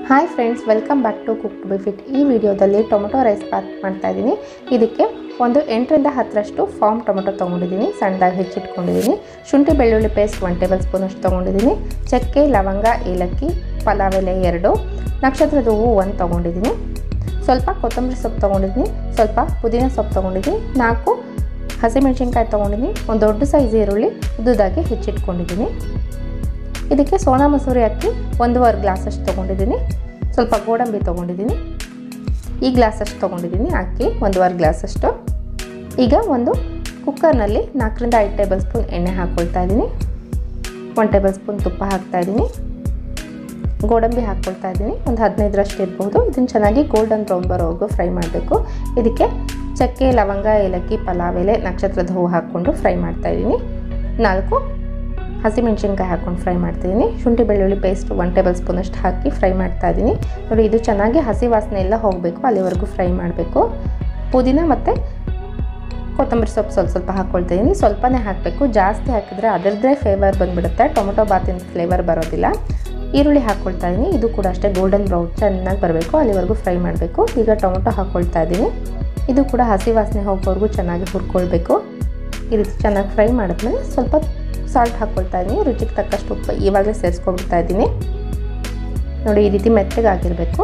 hi friends welcome back to cook to be fit ಈ ವಿಡಿಯೋದಲ್ಲಿ tomato rice Baat ಮಾಡ್ತಾ ಇದ್ದೀನಿ ಇದಕ್ಕೆ ಒಂದು ಎಂಟರಿಂದ ಹತ್ತರಷ್ಟು ಫಾರ್ಮ್ ಟೊಮೊಟೊ ತೊಗೊಂಡಿದ್ದೀನಿ ಸಣ್ಣದಾಗಿ ಹೆಚ್ಚಿಟ್ಕೊಂಡಿದ್ದೀನಿ ಶುಂಠಿ ಬೆಳ್ಳುಳ್ಳಿ ಪೇಸ್ಟ್ ಒನ್ ಟೇಬಲ್ ಸ್ಪೂನಷ್ಟು ತೊಗೊಂಡಿದ್ದೀನಿ ಚಕ್ಕೆ ಲವಂಗ ಏಲಕ್ಕಿ ಪಲಾವ್ ಎಲೆ ಎರಡು ನಕ್ಷತ್ರದ ಹೂವು ಒಂದು ತೊಗೊಂಡಿದ್ದೀನಿ ಸ್ವಲ್ಪ ಕೊತ್ತಂಬರಿ ಸೊಪ್ಪು ತೊಗೊಂಡಿದ್ದೀನಿ ಸ್ವಲ್ಪ ಪುದೀನ ಸೊಪ್ಪು ತೊಗೊಂಡಿದ್ದೀನಿ ನಾಲ್ಕು ಹಸಿಮೆಣಸಿನ್ಕಾಯಿ ತೊಗೊಂಡಿದ್ದೀನಿ ಒಂದು ದೊಡ್ಡ ಸೈಜ್ ಈರುಳ್ಳಿ ಉದ್ದುದಾಗಿ ಹೆಚ್ಚಿಟ್ಕೊಂಡಿದ್ದೀನಿ ಇದಕ್ಕೆ ಸೋನಾ ಮಸೂರಿ ಅಕ್ಕಿ ಒಂದೂವರೆ ಗ್ಲಾಸಷ್ಟು ತೊಗೊಂಡಿದ್ದೀನಿ ಸ್ವಲ್ಪ ಗೋಡಂಬಿ ತೊಗೊಂಡಿದ್ದೀನಿ ಈ ಗ್ಲಾಸಷ್ಟು ತೊಗೊಂಡಿದ್ದೀನಿ ಅಕ್ಕಿ ಒಂದೂವರೆ ಗ್ಲಾಸಷ್ಟು ಈಗ ಒಂದು ಕುಕ್ಕರ್ನಲ್ಲಿ ನಾಲ್ಕರಿಂದ ಐದು ಟೇಬಲ್ ಸ್ಪೂನ್ ಎಣ್ಣೆ ಹಾಕ್ಕೊಳ್ತಾ ಇದ್ದೀನಿ ಒನ್ ಟೇಬಲ್ ಸ್ಪೂನ್ ತುಪ್ಪ ಹಾಕ್ತಾ ಇದ್ದೀನಿ ಗೋಡಂಬಿ ಹಾಕ್ಕೊಳ್ತಾ ಇದ್ದೀನಿ ಒಂದು ಹದಿನೈದರಷ್ಟು ಇರ್ಬೋದು ಇದನ್ನು ಚೆನ್ನಾಗಿ ಗೋಲ್ಡನ್ ಬ್ರೌನ್ ಬರೋವರೆಗೂ ಫ್ರೈ ಮಾಡಬೇಕು ಇದಕ್ಕೆ ಚಕ್ಕೆ ಲವಂಗ ಏಲಕ್ಕಿ ಪಲಾವ್ ಎಲೆ ನಕ್ಷತ್ರದ ಹೂವು ಹಾಕ್ಕೊಂಡು ಫ್ರೈ ಮಾಡ್ತಾಯಿದ್ದೀನಿ ನಾಲ್ಕು ಹಸಿಮೆಣ್ಸಿನ್ಕಾಯಿ ಹಾಕ್ಕೊಂಡು ಫ್ರೈ ಮಾಡ್ತಿದ್ದೀನಿ ಶುಂಠಿ ಬೆಳ್ಳುಳ್ಳಿ ಪೇಸ್ಟ್ ಒನ್ ಟೇಬಲ್ ಸ್ಪೂನಷ್ಟು ಹಾಕಿ ಫ್ರೈ ಮಾಡ್ತಾ ಇದ್ದೀನಿ ನೋಡಿ ಇದು ಚೆನ್ನಾಗಿ ಹಸಿ ವಾಸನೆ ಎಲ್ಲ ಹೋಗಬೇಕು ಅಲ್ಲಿವರೆಗೂ ಫ್ರೈ ಮಾಡಬೇಕು ಪುದೀನ ಮತ್ತು ಕೊತ್ತಂಬರಿ ಸೊಪ್ಪು ಸ್ವಲ್ಪ ಸ್ವಲ್ಪ ಹಾಕ್ಕೊಳ್ತಾ ಇದ್ದೀನಿ ಸ್ವಲ್ಪನೇ ಹಾಕಬೇಕು ಜಾಸ್ತಿ ಹಾಕಿದ್ರೆ ಅದರದ್ದೇ ಫ್ಲೇವರ್ ಬಂದುಬಿಡುತ್ತೆ ಟೊಮೊಟೊ ಬಾತಿನ ಫ್ಲೇವರ್ ಬರೋದಿಲ್ಲ ಈರುಳ್ಳಿ ಹಾಕ್ಕೊಳ್ತಾ ಇದ್ದೀನಿ ಇದು ಕೂಡ ಅಷ್ಟೇ ಗೋಲ್ಡನ್ ಬ್ರೌನ್ ಚೆನ್ನಾಗಿ ಬರಬೇಕು ಅಲ್ಲಿವರೆಗೂ ಫ್ರೈ ಮಾಡಬೇಕು ಈಗ ಟೊಮೊಟೊ ಹಾಕ್ಕೊಳ್ತಾ ಇದ್ದೀನಿ ಇದು ಕೂಡ ಹಸಿ ವಾಸನೆ ಹೋಗೋವರೆಗೂ ಚೆನ್ನಾಗಿ ಹುರ್ಕೊಳ್ಬೇಕು ಈ ರೀತಿ ಚೆನ್ನಾಗಿ ಫ್ರೈ ಮಾಡಿದ್ಮೇಲೆ ಸ್ವಲ್ಪ ಸಾಲ್ಟ್ ಹಾಕ್ಕೊಳ್ತಾ ಇದ್ದೀನಿ ರುಚಿಗೆ ತಕ್ಕಷ್ಟು ಉಪ್ಪು ಇವಾಗಲೇ ಸೇರಿಸ್ಕೊಬಿಡ್ತಾ ಇದ್ದೀನಿ ನೋಡಿ ಈ ರೀತಿ ಮೆತ್ತಗಾಗಿರಬೇಕು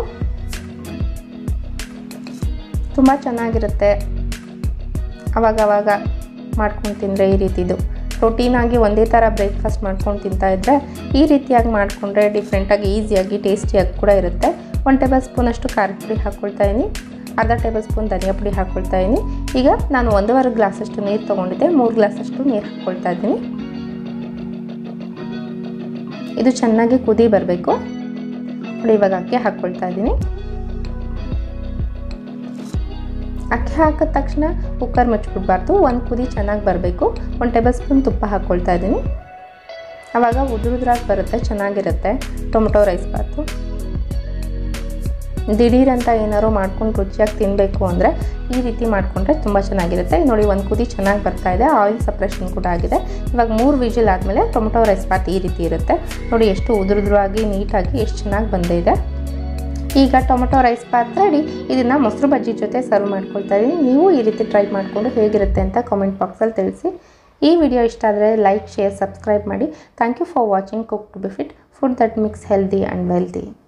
ತುಂಬ ಚೆನ್ನಾಗಿರುತ್ತೆ ಅವಾಗ ಅವಾಗ ಮಾಡ್ಕೊಂಡು ತಿಂದರೆ ಈ ರೀತಿದು ರೊಟೀನಾಗಿ ಒಂದೇ ಥರ ಬ್ರೇಕ್ಫಾಸ್ಟ್ ಮಾಡ್ಕೊಂಡು ತಿಂತಾ ಇದ್ದರೆ ಈ ರೀತಿಯಾಗಿ ಮಾಡಿಕೊಂಡ್ರೆ ಡಿಫ್ರೆಂಟಾಗಿ ಈಸಿಯಾಗಿ ಟೇಸ್ಟಿಯಾಗಿ ಕೂಡ ಇರುತ್ತೆ ಒನ್ ಟೇಬಲ್ ಸ್ಪೂನಷ್ಟು ಖಾರದ ಪುಡಿ ಹಾಕ್ಕೊಳ್ತಾ ಇದ್ದೀನಿ ಅರ್ಧ ಟೇಬಲ್ ಸ್ಪೂನ್ ಧನಿಯಾ ಪುಡಿ ಹಾಕ್ಕೊಳ್ತಾ ಇದ್ದೀನಿ ಈಗ ನಾನು ಒಂದೂವರೆ ಗ್ಲಾಸಷ್ಟು ನೀರು ತೊಗೊಂಡಿದ್ದೆ ಮೂರು ಗ್ಲಾಸಷ್ಟು ನೀರು ಹಾಕ್ಕೊಳ್ತಾ ಇದ್ದೀನಿ ಇದು ಚೆನ್ನಾಗಿ ಕುದಿ ಬರಬೇಕು ನೋಡಿ ಇವಾಗ ಅಕ್ಕಿ ಹಾಕ್ಕೊಳ್ತಾ ಇದ್ದೀನಿ ಅಕ್ಕಿ ಹಾಕಿದ ತಕ್ಷಣ ಕುಕ್ಕರ್ ಮುಚ್ಚಿಬಿಡ್ಬಾರ್ದು ಒಂದು ಕುದಿ ಚೆನ್ನಾಗಿ ಬರಬೇಕು ಒಂದು ಟೇಬಲ್ ಸ್ಪೂನ್ ತುಪ್ಪ ಹಾಕ್ಕೊಳ್ತಾ ಇದ್ದೀನಿ ಆವಾಗ ಉದುರುದ್ರಾಗಿ ಬರುತ್ತೆ ಚೆನ್ನಾಗಿರುತ್ತೆ ಟೊಮೊಟೊ ರೈಸ್ ಬಾತು ದಿಢೀರಂತ ಏನಾದ್ರು ಮಾಡ್ಕೊಂಡು ರುಚಿಯಾಗಿ ತಿನ್ನಬೇಕು ಅಂದರೆ ಈ ರೀತಿ ಮಾಡಿಕೊಂಡ್ರೆ ತುಂಬ ಚೆನ್ನಾಗಿರುತ್ತೆ ನೋಡಿ ಒಂದು ಕುದಿ ಚೆನ್ನಾಗಿ ಬರ್ತಾ ಇದೆ ಆಯಿಲ್ ಸಪ್ರೇಷನ್ ಕೂಡ ಆಗಿದೆ ಇವಾಗ ಮೂರು ವಿಜಿಲ್ ಆದಮೇಲೆ ಟೊಮೊಟೊ ರೈಸ್ ಬಾತ್ ಈ ರೀತಿ ಇರುತ್ತೆ ನೋಡಿ ಎಷ್ಟು ಉದುರುದ್ರಾಗಿ ನೀಟಾಗಿ ಎಷ್ಟು ಚೆನ್ನಾಗಿ ಬಂದಿದೆ ಈಗ ಟೊಮೊಟೊ ರೈಸ್ ಬಾತ್ ರೆಡಿ ಇದನ್ನು ಮೊಸರು ಬಜ್ಜಿ ಜೊತೆ ಸರ್ವ್ ಮಾಡ್ಕೊಳ್ತಾ ಇದ್ದೀನಿ ನೀವು ಈ ರೀತಿ ಟ್ರೈ ಮಾಡಿಕೊಂಡು ಹೇಗಿರುತ್ತೆ ಅಂತ ಕಾಮೆಂಟ್ ಬಾಕ್ಸಲ್ಲಿ ತಿಳಿಸಿ ಈ ವಿಡಿಯೋ ಇಷ್ಟ ಆದರೆ ಲೈಕ್ ಶೇರ್ ಸಬ್ಸ್ಕ್ರೈಬ್ ಮಾಡಿ thank you for watching cook to be fit food that mix healthy and wealthy